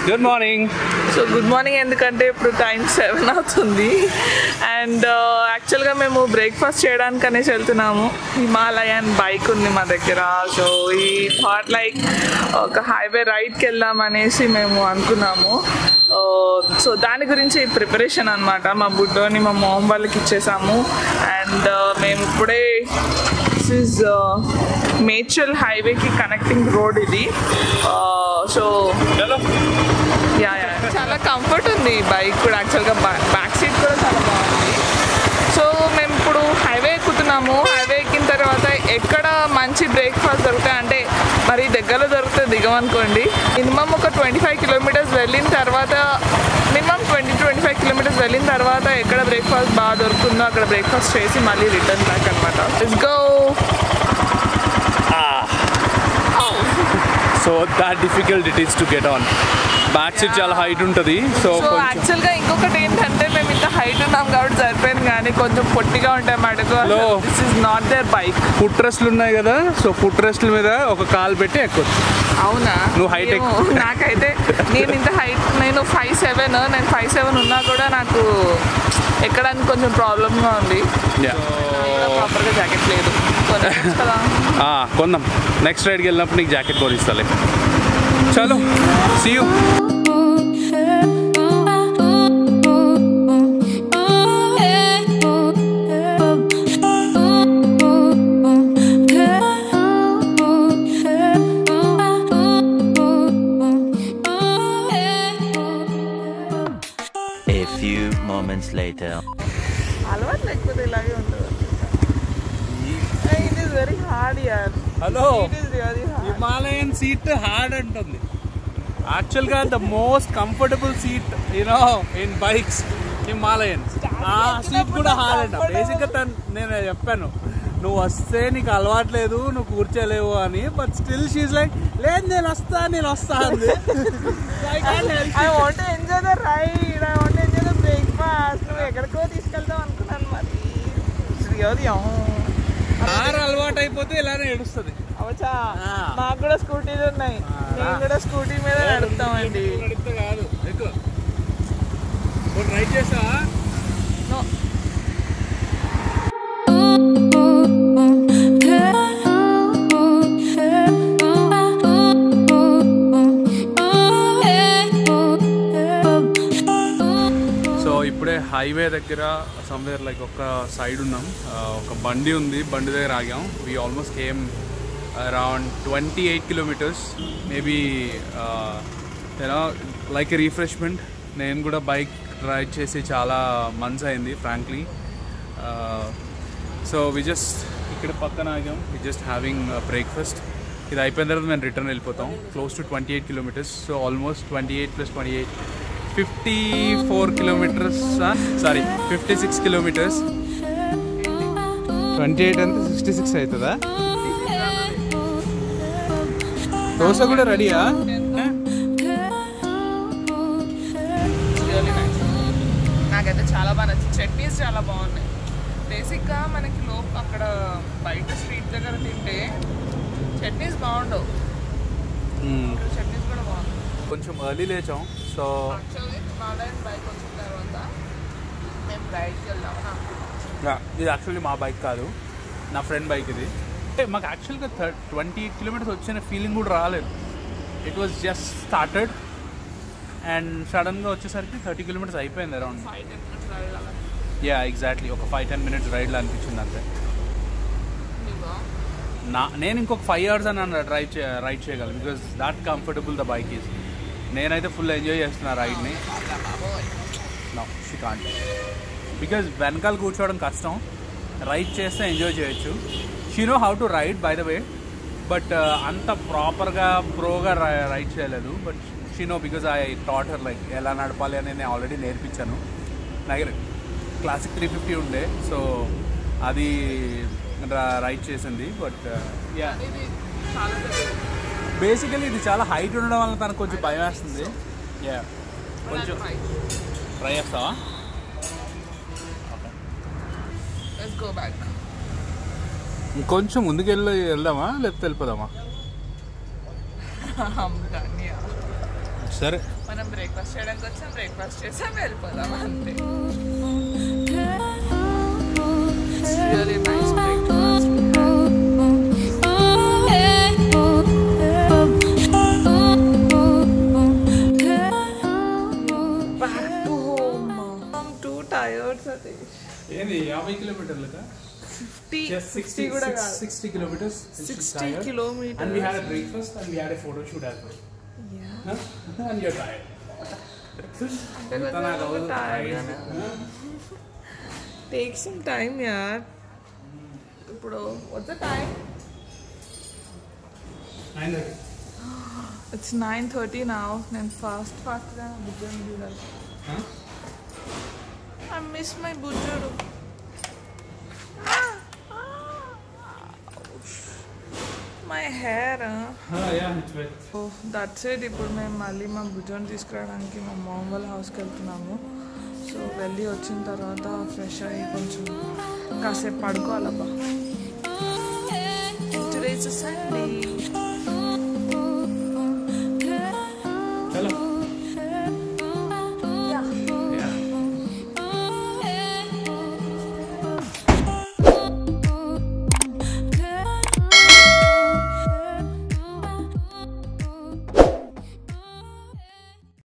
Good morning so good morning ఎందుకంటే ఇప్పుడు time seven అవుతుంది అండ్ యాక్చువల్గా మేము బ్రేక్ఫాస్ట్ చేయడానికి అనేసి వెళ్తున్నాము హిమాలయన్ బైక్ ఉంది మా దగ్గర సో ఈ థాట్ లైక్ ఒక హైవే రైడ్కి వెళ్దాం అనేసి మేము అనుకున్నాము సో దాని గురించి ప్రిపరేషన్ అనమాట మా బుడ్డోని మా మామ్ వాళ్ళకి ఇచ్చేసాము అండ్ మేము ఇప్పుడే దిస్ ఇస్ మేడ్చల్ హైవేకి కనెక్టింగ్ రోడ్ ఇది సో యా యా చాలా కంఫర్ట్ ఉంది బైక్ కూడా యాక్చువల్గా బ్యాక్ సీట్ కూడా చాలా బాగుంది సో మేము ఇప్పుడు హైవే ఎక్కుతున్నాము హైవే ఎక్కిన తర్వాత ఎక్కడ మంచి బ్రేక్ఫాస్ట్ దొరుకుతాయి అంటే మరి దగ్గరలో దొరికితే దిగమనుకోండి మినిమం ఒక ట్వంటీ ఫైవ్ కిలోమీటర్స్ వెళ్ళిన తర్వాత minimum twenty twenty five kilometres వెళ్ళిన తర్వాత ఎక్కడ బ్రేక్ఫాస్ట్ బాగా దొరుకుతుందో అక్కడ బ్రేక్ఫాస్ట్ చేసి మళ్ళీ రిటర్న్ బ్యాక్ అనమాట it's go so that difficult it is to get on back seat చాలా హైట్ ఉంటుంది సో సో కొంచెం యాక్చువల్గా ఇంకొకటి ఏంటంటే మేము ఇంత హైట్ ఉన్నాం కాబట్టి సరిపోయింది కానీ కొంచెం పొట్టిగా ఉంటాయి మటుకు Hello. This is not there bike foot రెస్ట్లు ఉన్నాయి కదా సో ఫుట్ రెస్ట్ల మీద ఒక కాల్ పెట్టి ఎక్కొచ్చు అవునా నువ్వు height ఏమో, ఎక్కువ. నాకైతే నేను ఇంత హైట్ నేను ఫైవ్ సెవెన్ నేను ఫైవ్ సెవెన్ ఉన్నా కూడా నాకు ఎక్కడానికి కొంచెం ప్రాబ్లమ్గా ఉంది ప్రాపర్గా జాకెట్ లేదు కొనొచ్చు కదా కొందాం నెక్స్ట్ రైడ్కి వెళ్ళినప్పుడు నీకు జాకెట్ కొనిస్తాలే చలో see you A few moments later. అలవాటు లేకపోతే ఇలాగే ఉంటుంది it is very hard here hello it is really hard Himalayan seat hard అంటుంది యాక్చువల్గా the most comfortable seat you know in bikes Himalayan ఆ సీట్ కూడా హార్డ్ అంట బేసిక్గా తను నేను చెప్పాను నువ్వు వస్తే నీకు అలవాట్లేదు నువ్వు కూర్చోలేవు అని బట్ స్టిల్ షీజ్ లైక్ లేదు నేను వస్తా నేను వస్తా అంది I want enjoy the ride I want enjoy the breakfast నువ్వు ఎక్కడికో తీసుకెళ్తావు అనుకున్నాను మరి రియలీ కార్ అలవాటు అయిపోతే ఇలానే ఏడుస్తుంది అవచ్చా ఆ. మాకు కూడా స్కూటీలు ఉన్నాయి మేము కూడా స్కూటీ మీద నడుపుతామండి నడిపితే కాదు ఎక్కువ ట్రై చేసా No. సో ఇప్పుడే హైవే దగ్గర సమ్వేర్ లైక్ ఒక సైడ్ ఉన్నాం ఆ, ఒక బండి ఉంది బండి దగ్గర ఆగాం we almost came around twenty eight kilometres maybe you know like a refreshment నేను కూడా బైక్ రైడ్ చేసి చాలా మంత్స్ అయింది ఫ్రాంక్లీ సో వి జస్ట్ ఇక్కడ పక్కన ఆగాం వి జస్ట్ హ్యావింగ్ బ్రేక్ఫాస్ట్ ఇది అయిపోయిన తర్వాత మేము రిటర్న్ వెళ్ళిపోతాం close to twenty eight kilometres so almost twenty eight plus twenty eight fifty four kilometres sorry fifty six kilometres twenty eight అంతా సిక్స్టీ సిక్స్ అవుతుందా దోశ కూడా రెడీయా రియలీ నైస్ నాకైతే చాలా బాగా నచ్చింది చట్నీస్ చాలా బాగున్నాయి బేసిక్గా మనకి లోపు అక్కడ బయట స్ట్రీట్ దగ్గర తింటే చట్నీస్ బాగుండవు ఇక్కడ చట్నీస్ కూడా బాగుంది కొంచెం ఎర్లీ లేచాం సో యాక్చువల్లీ హిమాలయన్ బైక్ వచ్చిన తర్వాత మేము రైడ్కి వెళ్దామని అనుకున్నాం ఇది యాక్చువల్లీ మా బైక్ కాదు నా ఫ్రెండ్ బైక్ ఇది అంటే మాకు యాక్చువల్గా ట్వంటీ ఎయిట్ కిలోమీటర్స్ వచ్చిన ఫీలింగ్ కూడా రాలేదు it was just started and సడన్గా వచ్చేసరికి థర్టీ కిలోమీటర్స్ అయిపోయింది around five ten minutes ride అలా యా ఎగ్జాక్ట్లీ ఒక ఫైవ్ టెన్ మినిట్స్ రైడ్లో అనిపించింది అంతే నీకు నా నేను ఇంకొక ఫైవ్ అవర్స్ అని డ్రైవ్ చే రైడ్ చేయగలను because that comfortable the bike is నేనైతే ఫుల్ ఎంజాయ్ చేస్తున్నా రైడ్ని నో షీ కాంట్ బికాజ్ వెనకాల కూర్చోవడం కష్టం రైడ్ చేస్తే ఎంజాయ్ చేయొచ్చు she no how to ride by the way but అంత ప్రాపర్గా ప్రోగా రైడ్ చేయలేదు but she no because I taught her like ఎలా నడపాలి అని నేను ఆల్రెడీ నేర్పించాను నా దగ్గర క్లాసిక్ త్రీ ఫిఫ్టీ ఉండే సో అది రైడ్ చేసింది బట్ యా ఇది చాలా దగ్గర బేసికలీ ఇది చాలా హైట్ ఉండడం వల్ల తనకు కొంచెం భయం వేస్తుంది యా కొంచెం ట్రై చేస్తావా లెట్స్ గో బ్యాక్ ఇంకొంచెం ముందుకు వెళ్ళి వెళ్దామా లేకపోతే వెళ్ళిపోదామా I'm done, yeah. సరే మనం బ్రేక్ఫాస్ట్ చేయడానికి వచ్చాం బ్రేక్ఫాస్ట్ చేసాం వెళ్ళిపోదాం అంతే really nice breakfast we had. Back to home. I'm too tired, Satish. ఏంది యాభై కిలోమీటర్లుగా 50, Just 60 60, కూడా six- కాదు. 60 kilometers. and she's 60 tired. kilometers. And we had a breakfast and we had a photo shoot as well. Yeah. Huh? and you're tired. కొంచెం అంతా నాకు అవ్వదు. tired Tired. గానే. Huh? Take some time యార్ ఇప్పుడు వద్ద time Nine thirty. It's nine thirty నా నేను ఫాస్ట్ ఫాస్ట్గా బుజ్జుని చూడాలి Huh? ఐ మిస్ మై బుజ్జుడు my hair Ah, yeah, it's wet. That's it ఇప్పుడు మేము మళ్ళీ మా బుజ్జుని తీసుకురావడానికి మా మామ వాళ్ళ హౌస్కి వెళ్తున్నాము సో వెళ్ళి వచ్చిన తర్వాత ఫ్రెష్ అయ్యి కొంచెం కాసేపు పడుకోవాలబ్బా టుడేస్ సండే